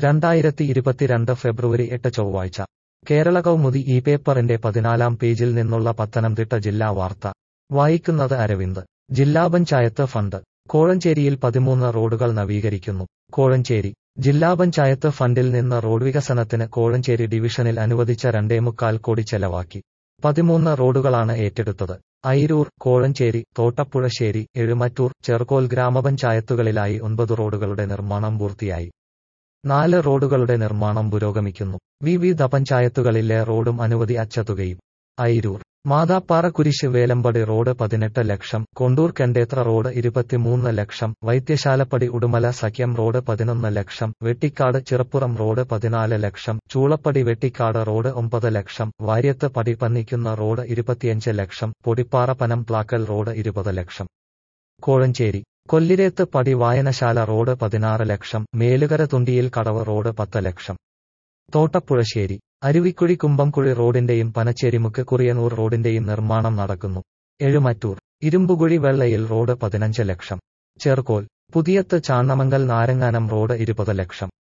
രണ്ടായിരത്തി ഇരുപത്തിരണ്ട് ഫെബ്രുവരി എട്ട് ചൊവ്വാഴ്ച കേരള കൗമുദി ഈ പേപ്പറിന്റെ പതിനാലാം പേജിൽ നിന്നുള്ള പത്തനംതിട്ട ജില്ലാ വാർത്ത വായിക്കുന്നത് അരവിന്ദ് ജില്ലാ പഞ്ചായത്ത് ഫണ്ട് കോഴഞ്ചേരിയിൽ പതിമൂന്ന് റോഡുകൾ നവീകരിക്കുന്നു കോഴഞ്ചേരി ജില്ലാ പഞ്ചായത്ത് ഫണ്ടിൽ നിന്ന് റോഡ് വികസനത്തിന് കോഴഞ്ചേരി ഡിവിഷനിൽ അനുവദിച്ച രണ്ടേമുക്കാൽ കോടി ചെലവാക്കി പതിമൂന്ന് റോഡുകളാണ് ഏറ്റെടുത്തത് ഐരൂർ കോഴഞ്ചേരി തോട്ടപ്പുഴശ്ശേരി എഴുമറ്റൂർ ചെർക്കോൽ ഗ്രാമപഞ്ചായത്തുകളിലായി ഒൻപത് റോഡുകളുടെ നിർമ്മാണം പൂർത്തിയായി നാല് റോഡുകളുടെ നിർമ്മാണം പുരോഗമിക്കുന്നു വിവിധ പഞ്ചായത്തുകളിലെ റോഡും അനുമതി അച്ചതുകയും ഐരൂർ മാതാപ്പാറ കുരിശ് വേലമ്പടി റോഡ് പതിനെട്ട് ലക്ഷം കൊണ്ടൂർ കണ്ടേത്ര റോഡ് ഇരുപത്തിമൂന്ന് ലക്ഷം വൈദ്യശാലപ്പടി ഉടുമല സഖ്യം റോഡ് പതിനൊന്ന് ലക്ഷം വെട്ടിക്കാട് ചിറപ്പുറം റോഡ് പതിനാല് ലക്ഷം ചൂളപ്പടി വെട്ടിക്കാട് റോഡ് ഒമ്പത് ലക്ഷം വാര്യത്ത് പടി പന്നിക്കുന്ന റോഡ് ഇരുപത്തിയഞ്ച് ലക്ഷം പൊടിപ്പാറ പനം പ്ലാക്കൽ റോഡ് ഇരുപത് ലക്ഷം കോഴഞ്ചേരി കൊല്ലിരേത്ത് പടി വായനശാല റോഡ് പതിനാറ് ലക്ഷം മേലുകര തുണ്ടിയിൽ കടവ് റോഡ് പത്ത് ലക്ഷം തോട്ടപ്പുഴശ്ശേരി അരുവിക്കുഴി കുമ്പംകുഴി റോഡിന്റെയും പനച്ചേരിമുക്ക് കുറിയനൂർ റോഡിന്റെയും നിർമ്മാണം നടക്കുന്നു എഴുമറ്റൂർ ഇരുമ്പുകുഴി വെള്ളയിൽ റോഡ് പതിനഞ്ച് ലക്ഷം ചെർക്കോൽ പുതിയത്ത് ചാണ്ണമംഗൽ നാരങ്ങാനം റോഡ് ഇരുപത് ലക്ഷം